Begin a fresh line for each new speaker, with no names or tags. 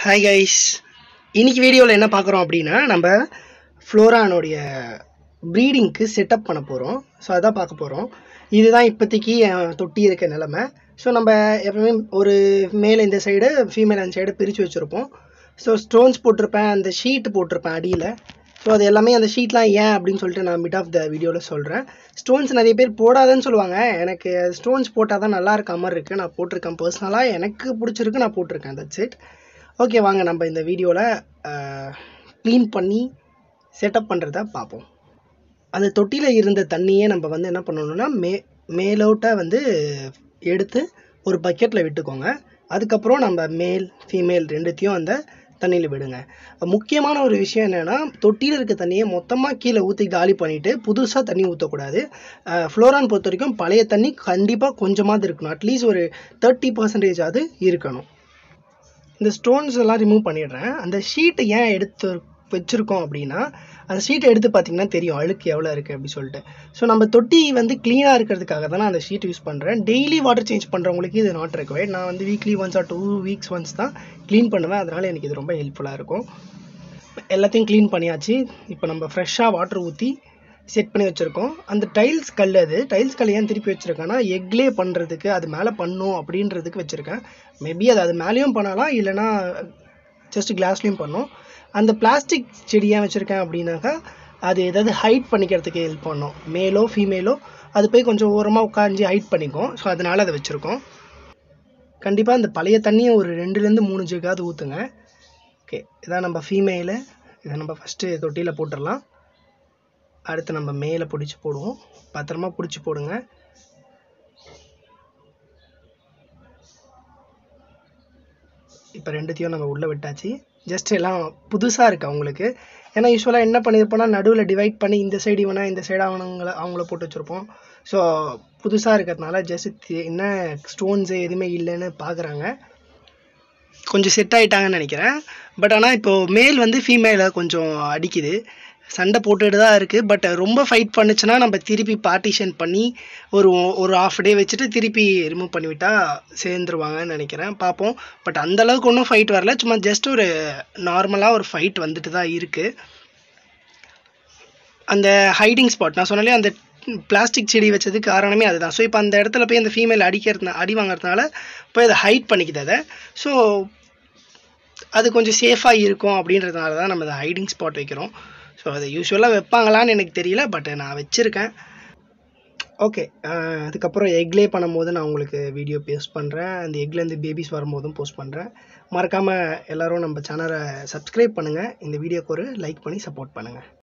hi guys இன்னைக்கு வீடியோவில் என்ன பார்க்குறோம் அப்படின்னா நம்ம ஃப்ளோரானுடைய ப்ரீடிங்க்கு செட்டப் பண்ண போகிறோம் ஸோ அதான் பார்க்க போகிறோம் இதுதான் இப்போதைக்கு என் தொட்டி இருக்க நிலமை ஸோ நம்ம எப்பவுமே ஒரு மேல் இந்த சைடு ஃபீமேல் அந்த சைடு பிரித்து வச்சுருப்போம் ஸோ ஸ்டோன்ஸ் போட்டிருப்பேன் அந்த ஷீட் போட்டிருப்பேன் அடியில் ஸோ அது எல்லாமே அந்த ஷீட்லாம் ஏன் அப்படின்னு சொல்லிட்டு நான் மிட் ஆஃப் த வீடியோவில் சொல்கிறேன் ஸ்டோன்ஸ் நிறைய பேர் போடாதன்னு சொல்லுவாங்க எனக்கு ஸ்டோன்ஸ் போட்டால் தான் நல்லா இருக்க மாதிரி இருக்குது நான் போட்டிருக்கேன் பர்சனலாக எனக்கு பிடிச்சிருக்கு நான் போட்டிருக்கேன் தட்ஸ் இட் ஓகே வாங்க நம்ம இந்த வீடியோவில் க்ளீன் பண்ணி செட்டப் பண்ணுறத பார்ப்போம் அந்த தொட்டியில் இருந்த தண்ணியே நம்ம வந்து என்ன பண்ணணும்னா மே மேலோட்ட வந்து எடுத்து ஒரு பக்கெட்டில் விட்டுக்கோங்க அதுக்கப்புறம் நம்ம மேல் ஃபீமேல் ரெண்டுத்தையும் அந்த தண்ணியில் விடுங்க முக்கியமான ஒரு விஷயம் என்னென்னா தொட்டியில் இருக்க தண்ணியை மொத்தமாக கீழே ஊற்றி காலி பண்ணிவிட்டு புதுசாக தண்ணி ஊற்றக்கூடாது ஃப்ளோரான் பொறுத்த வரைக்கும் பழைய தண்ணி கண்டிப்பாக கொஞ்சமாவது இருக்கணும் அட்லீஸ்ட் ஒரு தேர்ட்டி பர்சன்டேஜ் அது இருக்கணும் இந்த ஸ்டோன்ஸ் எல்லாம் ரிமூவ் பண்ணிடுறேன் அந்த ஷீட்டை ஏன் எடுத்து வச்சுருக்கோம் அப்படின்னா அந்த ஷீட்டை எடுத்து பார்த்தீங்கன்னா தெரியும் அழுக்கு எவ்வளோ இருக்குது அப்படி சொல்லிட்டு ஸோ நம்ம தொட்டி வந்து க்ளீனாக இருக்கிறதுக்காக தான் நான் அந்த ஷீட் யூஸ் பண்ணுறேன் டெய்லி வாட்டர் சேஞ்ச் பண்ணுறவங்களுக்கு இது நாட் ரெக்வயர்ட் நான் வந்து weekly once or two weeks once தான் க்ளீன் பண்ணுவேன் அதனால் எனக்கு இது ரொம்ப ஹெல்ப்ஃபுல்லாக இருக்கும் எல்லாத்தையும் க்ளீன் பண்ணியாச்சு இப்போ நம்ம ஃப்ரெஷ்ஷாக வாட்டர் ஊற்றி செட் பண்ணி வச்சுருக்கோம் அந்த டைல்ஸ் கல் அது டைல்ஸ் கல் ஏன் திருப்பி வச்சுருக்கேன்னா எக்லே பண்ணுறதுக்கு அது மேலே பண்ணும் அப்படின்றதுக்கு வச்சுருக்கேன் மேபி அது அது மேலேயும் பண்ணலாம் இல்லைனா ஜஸ்ட் கிளாஸ்லேயும் பண்ணும் அந்த பிளாஸ்டிக் செடி ஏன் வச்சுருக்கேன் அப்படின்னாக்கா அது ஏதாவது ஹைட் பண்ணிக்கிறதுக்கு ஹெல்ப் பண்ணும் மேலோ ஃபீமேலோ அது போய் கொஞ்சம் ஓரமாக உட்காந்து ஹைட் பண்ணிக்கும் ஸோ அதனால் அதை வச்சுருக்கோம் கண்டிப்பாக அந்த பழைய தண்ணியை ஒரு ரெண்டுலேருந்து மூணு ஜக்காவது ஊற்றுங்க ஓகே இதான் நம்ம ஃபீமேலு இதை நம்ம ஃபஸ்ட்டு தொட்டியில் போட்டுடலாம் அடுத்து நம்ம மேலே பிடிச்சி போடுவோம் பத்திரமா பிடிச்சி போடுங்க இப்போ ரெண்டுத்தையும் நம்ம உள்ளே விட்டாச்சு ஜஸ்ட் எல்லாம் புதுசாக இருக்குது அவங்களுக்கு ஏன்னா யூஸ்வலாக என்ன பண்ணியிருப்போம்னா நடுவில் டிவைட் பண்ணி இந்த சைடு இவனா இந்த சைடு அவனுங்களை அவங்கள போட்டு வச்சுருப்போம் ஸோ புதுசாக இருக்கிறதுனால ஜஸ்ட் என்ன ஸ்டோன்ஸு எதுவுமே இல்லைன்னு பார்க்குறாங்க கொஞ்சம் செட் ஆகிட்டாங்கன்னு நினைக்கிறேன் பட் ஆனால் இப்போது மேல் வந்து ஃபீமேலை கொஞ்சம் அடிக்குது சண்டை போட்டுட்டு தான் இருக்குது பட் ரொம்ப ஃபைட் பண்ணுச்சுன்னா நம்ம திருப்பி பார்ட்டிஷன் பண்ணி ஒரு ஒரு ஆஃப் டே வச்சுட்டு திருப்பி ரிமூவ் பண்ணிவிட்டால் சேர்ந்துருவாங்கன்னு நினைக்கிறேன் பார்ப்போம் பட் அந்தளவுக்கு ஒன்றும் ஃபைட் வரல சும்மா ஜஸ்ட் ஒரு நார்மலாக ஒரு ஃபைட் வந்துட்டு தான் இருக்குது அந்த ஹைடிங் ஸ்பாட் நான் சொன்னாலே அந்த பிளாஸ்டிக் செடி வச்சதுக்கு காரணமே அதுதான் ஸோ இப்போ அந்த இடத்துல போய் அந்த ஃபீமேல் அடிக்கிறது அடி வாங்குறதுனால போய் அதை ஹைட் பண்ணிக்குது அதை ஸோ அது கொஞ்சம் சேஃபாக இருக்கும் அப்படின்றதுனால தான் நம்ம அந்த ஹைடிங் ஸ்பாட் வைக்கிறோம் ஸோ அதை யூஸ்வலாக வைப்பாங்களான்னு எனக்கு தெரியல பட் நான் வச்சுருக்கேன் ஓகே அதுக்கப்புறம் எக்லே பண்ணும்போது நான் உங்களுக்கு வீடியோ போஸ்ட் பண்ணுறேன் அந்த எக்லேருந்து பேபிஸ் வரும்போதும் போஸ்ட் பண்ணுறேன் மறக்காமல் எல்லோரும் நம்ம சேனலை சப்ஸ்கிரைப் பண்ணுங்கள் இந்த வீடியோக்கு ஒரு லைக் பண்ணி சப்போர்ட் பண்ணுங்கள்